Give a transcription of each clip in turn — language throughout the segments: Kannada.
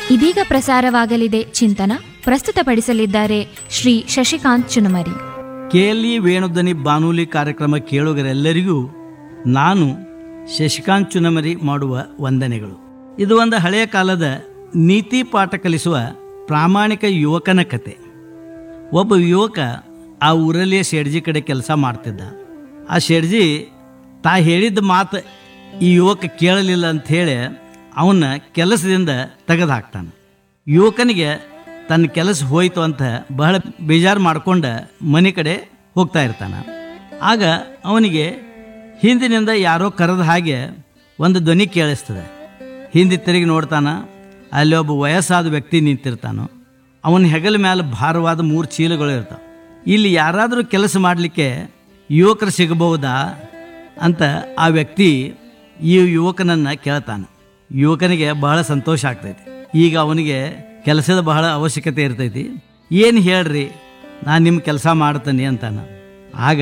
ಇದೀಗ ಪ್ರಸಾರವಾಗಲಿದೆ ಚಿಂತನ ಪ್ರಸ್ತುತಪಡಿಸಲಿದ್ದಾರೆ ಶ್ರೀ ಶಶಿಕಾಂತ್ ಚುನಮರಿ ಕೆಎಲ್ಇ ವೇಣುಧ್ವನಿ ಬಾನುಲಿ ಕಾರ್ಯಕ್ರಮ ಕೇಳುಗರೆಲ್ಲರಿಗೂ ನಾನು ಶಶಿಕಾಂತ್ ಚುನಮರಿ ಮಾಡುವ ವಂದನೆಗಳು ಇದು ಒಂದು ಹಳೆಯ ಕಾಲದ ನೀತಿ ಪಾಠ ಕಲಿಸುವ ಪ್ರಾಮಾಣಿಕ ಯುವಕನ ಕತೆ ಒಬ್ಬ ಯುವಕ ಆ ಊರಲ್ಲಿಯ ಶೆಡ್ಜಿ ಕಡೆ ಕೆಲಸ ಮಾಡ್ತಿದ್ದ ಆ ಶೆಡ್ಜಿ ತಾ ಹೇಳಿದ ಮಾತು ಈ ಯುವಕ ಕೇಳಲಿಲ್ಲ ಅಂಥೇಳಿ ಅವನ್ನ ಕೆಲಸದಿಂದ ತೆಗೆದು ಹಾಕ್ತಾನೆ ಯುವಕನಿಗೆ ತನ್ನ ಕೆಲಸ ಹೋಯ್ತು ಅಂತ ಬಹಳ ಬೇಜಾರು ಮಾಡ್ಕೊಂಡು ಮನೆ ಕಡೆ ಹೋಗ್ತಾ ಇರ್ತಾನೆ ಆಗ ಅವನಿಗೆ ಹಿಂದಿನಿಂದ ಯಾರೋ ಕರೆದ ಹಾಗೆ ಒಂದು ಧ್ವನಿ ಕೇಳಿಸ್ತದೆ ಹಿಂದೆ ತಿರುಗಿ ನೋಡ್ತಾನ ಅಲ್ಲಿ ಒಬ್ಬ ವಯಸ್ಸಾದ ವ್ಯಕ್ತಿ ನಿಂತಿರ್ತಾನೋ ಅವನ ಹೆಗಲ ಮೇಲೆ ಭಾರವಾದ ಮೂರು ಚೀಲಗಳು ಇರ್ತಾವೆ ಇಲ್ಲಿ ಯಾರಾದರೂ ಕೆಲಸ ಮಾಡಲಿಕ್ಕೆ ಯುವಕರು ಸಿಗಬಹುದಾ ಅಂತ ಆ ವ್ಯಕ್ತಿ ಈ ಯುವಕನನ್ನು ಕೇಳ್ತಾನೆ ಯುವಕನಿಗೆ ಬಹಳ ಸಂತೋಷ ಆಗ್ತೈತಿ ಈಗ ಅವನಿಗೆ ಕೆಲಸದ ಬಹಳ ಅವಶ್ಯಕತೆ ಇರ್ತೈತಿ ಏನು ಹೇಳ್ರಿ ನಾನು ನಿಮ್ಮ ಕೆಲಸ ಮಾಡ್ತೇನೆ ಅಂತಾನೆ ಆಗ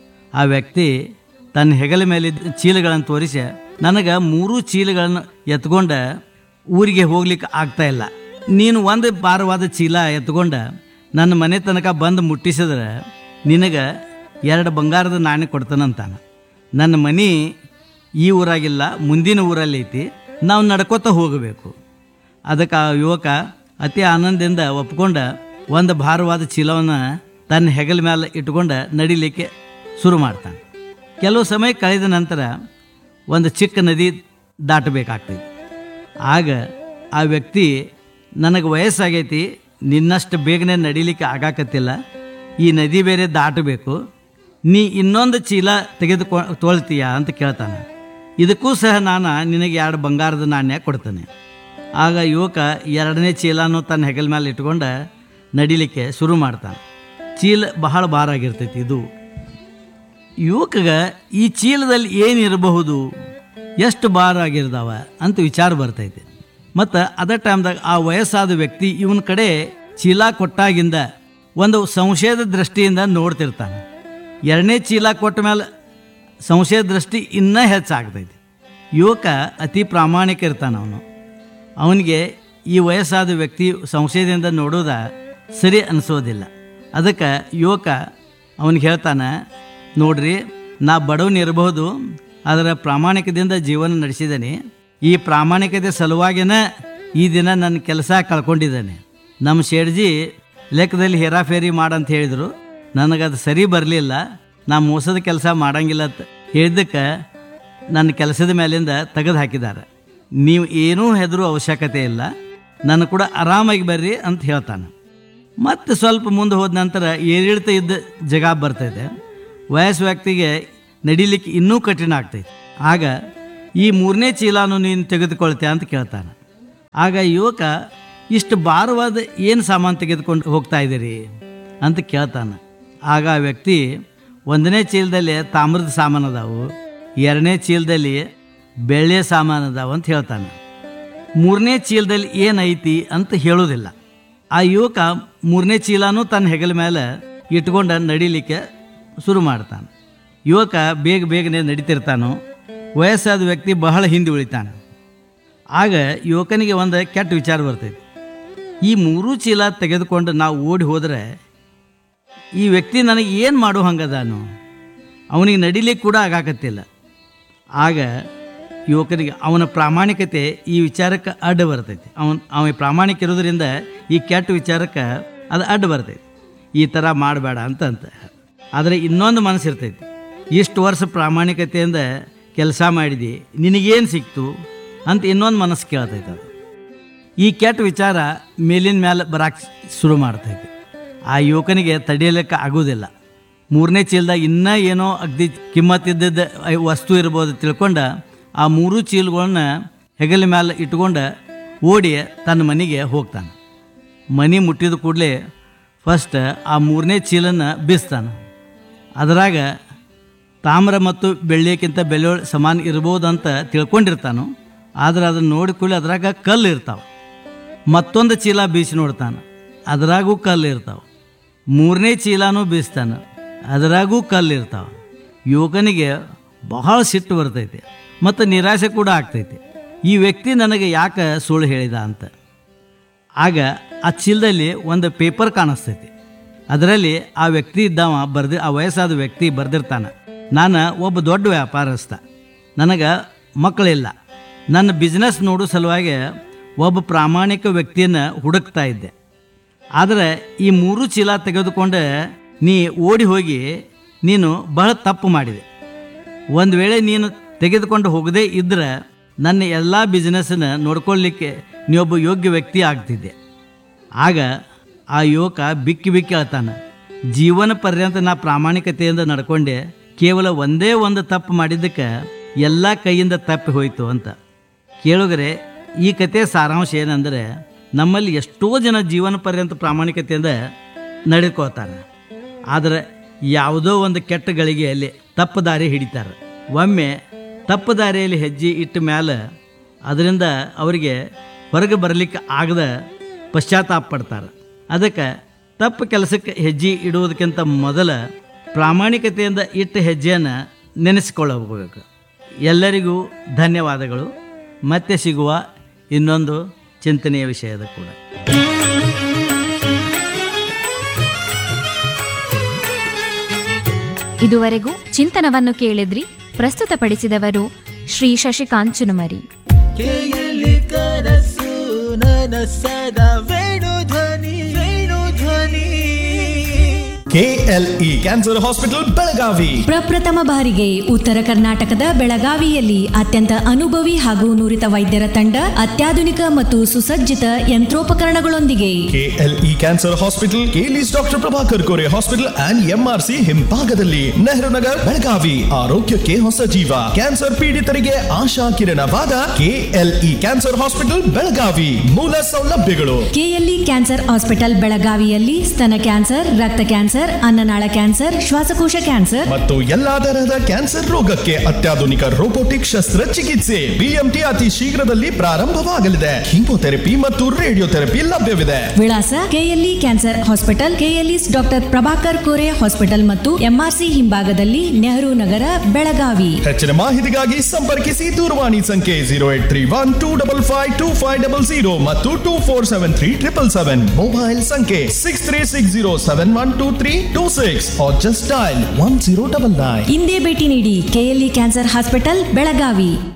ಆ ವ್ಯಕ್ತಿ ತನ್ನ ಹೆಗಲ ಮೇಲೆ ಚೀಲಗಳನ್ನು ತೋರಿಸಿ ನನಗೆ ಮೂರು ಚೀಲಗಳನ್ನು ಎತ್ಕೊಂಡ ಊರಿಗೆ ಹೋಗ್ಲಿಕ್ಕೆ ಆಗ್ತಾ ಇಲ್ಲ ನೀನು ಒಂದು ಭಾರವಾದ ಚೀಲ ಎತ್ಕೊಂಡ ನನ್ನ ಮನೆ ತನಕ ಬಂದು ಮುಟ್ಟಿಸಿದ್ರೆ ನಿನಗೆ ಎರಡು ಬಂಗಾರದ ನಾಣ್ಯ ಕೊಡ್ತಾನಂತಾನೆ ನನ್ನ ಮನೆ ಈ ಊರಾಗಿಲ್ಲ ಮುಂದಿನ ಊರಲ್ಲಿ ಐತಿ ನಾವು ನಡ್ಕೋತ ಹೋಗಬೇಕು ಅದಕ್ಕೆ ಆ ಯುವಕ ಅತಿ ಆನಂದದಿಂದ ಒಪ್ಕೊಂಡ ಒಂದು ಭಾರವಾದ ಚೀಲವನ್ನು ತನ್ನ ಹೆಗಲ ಮೇಲೆ ಇಟ್ಕೊಂಡು ನಡಿಲಿಕ್ಕೆ ಶುರು ಮಾಡ್ತಾನೆ ಕೆಲವು ಸಮಯ ಕಳೆದ ನಂತರ ಒಂದು ಚಿಕ್ಕ ನದಿ ದಾಟಬೇಕಾಗ್ತೈತಿ ಆಗ ಆ ವ್ಯಕ್ತಿ ನನಗೆ ವಯಸ್ಸಾಗೈತಿ ನಿನ್ನಷ್ಟು ಬೇಗನೆ ನಡಿಲಿಕ್ಕೆ ಆಗಾಕತ್ತಿಲ್ಲ ಈ ನದಿ ಬೇರೆ ದಾಟಬೇಕು ನೀ ಇನ್ನೊಂದು ಚೀಲ ತೆಗೆದುಕೊ ತೊಳ್ತೀಯಾ ಅಂತ ಕೇಳ್ತಾನೆ ಇದಕ್ಕೂ ಸಹ ನಾನು ನಿನಗೆ ಎರಡು ಬಂಗಾರದ ನಾಣ್ಯ ಕೊಡ್ತೇನೆ ಆಗ ಯುವಕ ಎರಡನೇ ಚೀಲನೂ ತನ್ನ ಹೆಗಲ ಮೇಲೆ ಇಟ್ಕೊಂಡು ನಡಿಲಿಕ್ಕೆ ಶುರು ಮಾಡ್ತಾನೆ ಚೀಲ ಬಹಳ ಭಾರ ಆಗಿರ್ತೈತಿ ಇದು ಯುವಕಗ ಈ ಚೀಲದಲ್ಲಿ ಏನಿರಬಹುದು ಎಷ್ಟು ಭಾರ ಆಗಿರ್ದಾವ ಅಂತ ವಿಚಾರ ಬರ್ತೈತೆ ಮತ್ತು ಅದೇ ಟೈಮ್ದಾಗ ಆ ವಯಸ್ಸಾದ ವ್ಯಕ್ತಿ ಇವನ ಕಡೆ ಚೀಲ ಕೊಟ್ಟಾಗಿಂದ ಒಂದು ಸಂಶಯದ ದೃಷ್ಟಿಯಿಂದ ನೋಡ್ತಿರ್ತಾನೆ ಎರಡನೇ ಚೀಲ ಕೊಟ್ಟ ಮೇಲೆ ಸಂಶಯ ದೃಷ್ಟಿ ಇನ್ನೂ ಹೆಚ್ಚಾಗ್ತೈತಿ ಯುವಕ ಅತಿ ಪ್ರಾಮಾಣಿಕ ಇರ್ತಾನೆ ಅವನು ಅವನಿಗೆ ಈ ವಯಸ್ಸಾದ ವ್ಯಕ್ತಿ ಸಂಶಯದಿಂದ ನೋಡೋದ ಸರಿ ಅನಿಸೋದಿಲ್ಲ ಅದಕ್ಕೆ ಯುವಕ ಅವನಿಗೆ ಹೇಳ್ತಾನೆ ನೋಡ್ರಿ ನಾ ಬಡವನಿರಬಹುದು ಅದರ ಪ್ರಾಮಾಣಿಕದಿಂದ ಜೀವನ ನಡೆಸಿದ್ದೇನೆ ಈ ಪ್ರಾಮಾಣಿಕತೆ ಸಲುವಾಗಿನ ಈ ದಿನ ನನ್ನ ಕೆಲಸ ಕಳ್ಕೊಂಡಿದ್ದೇನೆ ನಮ್ಮ ಶೇಡ್ಜಿ ಲೆಕ್ಕದಲ್ಲಿ ಹೇರಾಫೇರಿ ಮಾಡಂತ ಹೇಳಿದರು ನನಗದು ಸರಿ ಬರಲಿಲ್ಲ ನಾ ಮೋಸದ ಕೆಲಸ ಮಾಡಂಗಿಲ್ಲ ಅಂತ ಹೇಳಿದ್ದಕ್ಕೆ ನನ್ನ ಕೆಲಸದ ಮೇಲಿಂದ ತೆಗೆದು ಹಾಕಿದ್ದಾರೆ ನೀವು ಏನೂ ಹೆದರು ಅವಶ್ಯಕತೆ ಇಲ್ಲ ನನ್ನ ಕೂಡ ಆರಾಮಾಗಿ ಬರ್ರಿ ಅಂತ ಹೇಳ್ತಾನೆ ಮತ್ತೆ ಸ್ವಲ್ಪ ಮುಂದೆ ಹೋದ ನಂತರ ಏರಿಳಿತ ಇದ್ದ ಜಗ ಬರ್ತೈತೆ ವಯಸ್ಸು ವ್ಯಕ್ತಿಗೆ ನಡಿಲಿಕ್ಕೆ ಇನ್ನೂ ಕಠಿಣ ಆಗ್ತೈತೆ ಆಗ ಈ ಮೂರನೇ ಚೀಲನು ನೀನು ತೆಗೆದುಕೊಳ್ತೀಯ ಅಂತ ಕೇಳ್ತಾನೆ ಆಗ ಯುವಕ ಇಷ್ಟು ಭಾರವಾದ ಏನು ಸಾಮಾನು ತೆಗೆದುಕೊಂಡು ಹೋಗ್ತಾ ಇದ್ದೀರಿ ಅಂತ ಕೇಳ್ತಾನೆ ಆಗ ಆ ವ್ಯಕ್ತಿ ಒಂದನೇ ಚೀಲದಲ್ಲಿ ತಾಮ್ರದ ಸಾಮಾನು ಅದಾವು ಎರಡನೇ ಚೀಲದಲ್ಲಿ ಬೆಳ್ಳಿಯ ಸಾಮಾನು ಅದಾವು ಅಂತ ಹೇಳ್ತಾನೆ ಮೂರನೇ ಚೀಲದಲ್ಲಿ ಏನೈತಿ ಅಂತ ಹೇಳೋದಿಲ್ಲ ಆ ಯುವಕ ಮೂರನೇ ಚೀಲನೂ ತನ್ನ ಹೆಗಲ ಮೇಲೆ ಇಟ್ಕೊಂಡು ನಡಿಲಿಕ್ಕೆ ಶುರು ಮಾಡ್ತಾನೆ ಯುವಕ ಬೇಗ ಬೇಗನೆ ನಡಿತಿರ್ತಾನೋ ವಯಸ್ಸಾದ ವ್ಯಕ್ತಿ ಬಹಳ ಹಿಂದೆ ಉಳಿತಾನೆ ಆಗ ಯುವಕನಿಗೆ ಒಂದು ಕೆಟ್ಟ ವಿಚಾರ ಬರ್ತೈತಿ ಈ ಮೂರೂ ಚೀಲ ತೆಗೆದುಕೊಂಡು ನಾವು ಓಡಿ ಹೋದರೆ ಈ ವ್ಯಕ್ತಿ ನನಗೆ ಏನು ಮಾಡೋ ಹಂಗದಾನು ಅವನಿಗೆ ನಡಿಲಿಕ್ಕೆ ಕೂಡ ಆಗಾಕತ್ತಿಲ್ಲ ಆಗ ಯುವಕನಿಗೆ ಅವನ ಪ್ರಾಮಾಣಿಕತೆ ಈ ವಿಚಾರಕ್ಕೆ ಅಡ್ಡ ಬರ್ತೈತಿ ಅವನ್ ಅವ ಪ್ರಾಮಾಣಿಕ ಇರೋದ್ರಿಂದ ಈ ಕೆಟ್ಟ ವಿಚಾರಕ್ಕೆ ಅದು ಅಡ್ಡ ಬರ್ತೈತಿ ಈ ಥರ ಮಾಡಬೇಡ ಅಂತ ಅಂತ ಆದರೆ ಇನ್ನೊಂದು ಮನಸ್ಸು ಇರ್ತೈತಿ ಇಷ್ಟು ವರ್ಷ ಪ್ರಾಮಾಣಿಕತೆಯಿಂದ ಕೆಲಸ ಮಾಡಿದಿ ನಿನಗೇನು ಸಿಕ್ತು ಅಂತ ಇನ್ನೊಂದು ಮನಸ್ಸು ಕೇಳ್ತೈತೆ ಅದು ಈ ಕೆಟ್ಟ ವಿಚಾರ ಮೇಲಿನ ಮೇಲೆ ಬರಕ್ಕೆ ಶುರು ಮಾಡ್ತೈತಿ ಆ ಯುವಕನಿಗೆ ತಡೆಯಲಿಕ್ಕೆ ಆಗೋದಿಲ್ಲ ಮೂರನೇ ಚೀಲದಾಗ ಇನ್ನೂ ಏನೋ ಅಗ್ದಿ ಕಿಮ್ಮತ್ತಿದ್ದದ ವಸ್ತು ಇರ್ಬೋದು ತಿಳ್ಕೊಂಡ ಆ ಮೂರು ಚೀಲಗಳನ್ನ ಹೆಗಲ ಮೇಲೆ ಇಟ್ಕೊಂಡು ಓಡಿ ತನ್ನ ಮನೆಗೆ ಹೋಗ್ತಾನೆ ಮನೆ ಮುಟ್ಟಿದ ಕೂಡಲೇ ಫಸ್ಟ್ ಆ ಮೂರನೇ ಚೀಲನ ಬೀಸ್ತಾನೆ ಅದರಾಗ ತಾಮ್ರ ಮತ್ತು ಬೆಳ್ಳಿಯಕ್ಕಿಂತ ಬೆಲೆ ಸಮಾನ ಇರ್ಬೋದು ಅಂತ ತಿಳ್ಕೊಂಡಿರ್ತಾನು ಆದ್ರೆ ಅದನ್ನು ನೋಡಿ ಕೂಡಲೇ ಅದ್ರಾಗ ಕಲ್ಲು ಇರ್ತಾವೆ ಮತ್ತೊಂದು ಚೀಲ ಬೀಸಿ ನೋಡ್ತಾನೆ ಅದರಾಗೂ ಕಲ್ಲು ಇರ್ತಾವೆ ಮೂರನೇ ಚೀಲನೂ ಬೀಸ್ತಾನೆ ಅದರಾಗೂ ಕಲ್ಲು ಇರ್ತಾವೆ ಯುವಕನಿಗೆ ಬಹಳ ಸಿಟ್ಟು ಬರ್ತೈತೆ ಮತ್ತು ನಿರಾಸೆ ಕೂಡ ಆಗ್ತೈತೆ ಈ ವ್ಯಕ್ತಿ ನನಗೆ ಯಾಕೆ ಸುಳ್ಳು ಹೇಳಿದ ಅಂತ ಆಗ ಆ ಚೀಲದಲ್ಲಿ ಒಂದು ಪೇಪರ್ ಕಾಣಿಸ್ತೈತಿ ಅದರಲ್ಲಿ ಆ ವ್ಯಕ್ತಿ ಇದ್ದವ ಬರ್ದಿ ಆ ವಯಸ್ಸಾದ ವ್ಯಕ್ತಿ ಬರೆದಿರ್ತಾನೆ ನಾನು ಒಬ್ಬ ದೊಡ್ಡ ವ್ಯಾಪಾರಸ್ಥ ನನಗೆ ಮಕ್ಕಳಿಲ್ಲ ನನ್ನ ಬಿಸ್ನೆಸ್ ನೋಡೋ ಸಲುವಾಗಿ ಒಬ್ಬ ಪ್ರಾಮಾಣಿಕ ವ್ಯಕ್ತಿಯನ್ನು ಹುಡುಕ್ತಾ ಇದ್ದೆ ಆದರೆ ಈ ಮೂರು ಚೀಲ ತೆಗೆದುಕೊಂಡು ನೀ ಓಡಿ ಹೋಗಿ ನೀನು ಬಹಳ ತಪ್ಪು ಮಾಡಿದೆ ಒಂದು ವೇಳೆ ನೀನು ತೆಗೆದುಕೊಂಡು ಹೋಗದೇ ಇದ್ದರೆ ನನ್ನ ಎಲ್ಲ ಬಿಸ್ನೆಸ್ಸನ್ನು ನೋಡ್ಕೊಳ್ಳಿಕ್ಕೆ ನೀವೊಬ್ಬ ಯೋಗ್ಯ ವ್ಯಕ್ತಿ ಆಗ್ತಿದ್ದೆ ಆಗ ಆ ಯುವಕ ಬಿಕ್ಕಿ ಬಿಕ್ಕಿ ಅಳ್ತಾನೆ ಜೀವನ ಪರ್ಯಂತ ನಾ ಪ್ರಾಮಾಣಿಕತೆಯಿಂದ ನಡ್ಕೊಂಡೆ ಕೇವಲ ಒಂದೇ ಒಂದು ತಪ್ಪು ಮಾಡಿದ್ದಕ್ಕೆ ಎಲ್ಲ ಕೈಯಿಂದ ತಪ್ಪಿ ಹೋಯಿತು ಅಂತ ಕೇಳುಗರೆ ಈ ಕತೆ ಸಾರಾಂಶ ಏನಂದರೆ ನಮ್ಮಲ್ಲಿ ಎಷ್ಟೋ ಜನ ಜೀವನ ಪರ್ಯಂತ ಪ್ರಾಮಾಣಿಕತೆಯಿಂದ ನಡೆದುಕೋತಾರೆ ಆದರೆ ಯಾವುದೋ ಒಂದು ಕೆಟ್ಟ ಗಳಿಗೆಯಲ್ಲಿ ತಪ್ಪು ದಾರಿ ಹಿಡಿತಾರೆ ಒಮ್ಮೆ ತಪ್ಪು ದಾರಿಯಲ್ಲಿ ಹೆಜ್ಜೆ ಇಟ್ಟ ಮೇಲೆ ಅದರಿಂದ ಅವರಿಗೆ ಹೊರಗೆ ಬರಲಿಕ್ಕೆ ಆಗದ ಪಶ್ಚಾತ್ತಾಪ ಪಡ್ತಾರೆ ಅದಕ್ಕೆ ತಪ್ಪು ಕೆಲಸಕ್ಕೆ ಹೆಜ್ಜೆ ಇಡುವುದಕ್ಕಿಂತ ಮೊದಲ ಪ್ರಾಮಾಣಿಕತೆಯಿಂದ ಇಟ್ಟ ಹೆಜ್ಜೆಯನ್ನು ನೆನೆಸಿಕೊಳ್ಳಬೇಕು ಎಲ್ಲರಿಗೂ ಧನ್ಯವಾದಗಳು ಮತ್ತೆ ಸಿಗುವ ಇನ್ನೊಂದು ಚಿಂತನೆಯ ವಿಷಯದ ಕೂಡ ಇದುವರೆಗೂ ಚಿಂತನವನ್ನು ಕೇಳಿದ್ರಿ ಪ್ರಸ್ತುತಪಡಿಸಿದವರು ಶ್ರೀ ಶಶಿಕಾಂತ್ ಚುನುಮರಿ ಕೇಯಲಿ ಕನಸು ನನಸದ ವೇಣು ಧ್ವನಿ ವೇಣು ಧ್ವನಿ ಕೆಎಲ್ಇ ಕ್ಯಾನ್ಸರ್ ಹಾಸ್ಪಿಟಲ್ ಬೆಳಗಾವಿ ಪ್ರಪ್ರಥಮ ಬಾರಿಗೆ ಉತ್ತರ ಕರ್ನಾಟಕದ ಬೆಳಗಾವಿಯಲ್ಲಿ ಅತ್ಯಂತ ಅನುಭವಿ ಹಾಗೂ ನುರಿತ ವೈದ್ಯರ ತಂಡ ಅತ್ಯಾಧುನಿಕ ಮತ್ತು ಸುಸಜ್ಜಿತ ಯಂತ್ರೋಪಕರಣಗಳೊಂದಿಗೆ KLE cancer hospital KLE's doctor Prabhakar Kore hospital and MRC ಹಿಂಭಾಗದಲ್ಲಿ ನೆಹರು ನಗರ್ ಬೆಳಗಾವಿ ಆರೋಗ್ಯಕ್ಕೆ ಹೊಸ ಜೀವ ಕ್ಯಾನ್ಸರ್ ಪೀಡಿತರಿಗೆ ಆಶಾ ಕಿರಣವಾದ ಕೆಎಲ್ಇ ಕ್ಯಾನ್ಸರ್ ಹಾಸ್ಪಿಟಲ್ ಬೆಳಗಾವಿ ಮೂಲ ಸೌಲಭ್ಯಗಳು ಕೆಎಲ್ಇ ಕ್ಯಾನ್ಸರ್ ಹಾಸ್ಪಿಟಲ್ ಬೆಳಗಾವಿಯಲ್ಲಿ ಸ್ತನ ಕ್ಯಾನ್ಸರ್ ರಕ್ತ ಕ್ಯಾನ್ಸರ್ ಅನ್ನನಾಳ ಕ್ಯಾನ್ಸರ್ ಶ್ವಾಸಕೋಶ ಕ್ಯಾನ್ಸರ್ ಮತ್ತು ಎಲ್ಲಾ ತರಹದ ಕ್ಯಾನ್ಸರ್ ರೋಗಕ್ಕೆ ಅತ್ಯಾಧುನಿಕ ರೋಬೋಟಿಕ್ ಶಸ್ತ್ರಚಿಕಿತ್ಸೆ ಬಿಎಂಟಿ ಅತಿ ಶೀಘ್ರದಲ್ಲಿ ಪ್ರಾರಂಭವಾಗಲಿದೆ ಕೀಮೋಥೆರಪಿ ಮತ್ತು ರೇಡಿಯೋಥೆರಪಿ ಲಭ್ಯವಿದೆ ವಿಳಾಸ KLE cancer hospital KLE's doctor Prabhakar Kore hospital ಮತ್ತು ಎಂಆರ್ಸಿ ಹಿಂಭಾಗದಲ್ಲಿ ನೆಹರು ನಗರ ಬೆಳಗಾವಿ ಹೆಚ್ಚಿನ ಮಾಹಿತಿಗಾಗಿ ಸಂಪರ್ಕಿಸಿ ದೂರವಾಣಿ ಸಂಖ್ಯೆ zero eight three one two double five two five double zero ಮತ್ತು two four seven three triple seven mobile ಸಂಖ್ಯೆ six three six zero seven one two three two six just dial one zero double nine ಇಂದೇ ಭೇಟಿ ನೀಡಿ ಕೆಎಲ್ಇ ಕ್ಯಾನ್ಸರ್ ಹಾಸ್ಪಿಟಲ್ ಬೆಳಗಾವಿ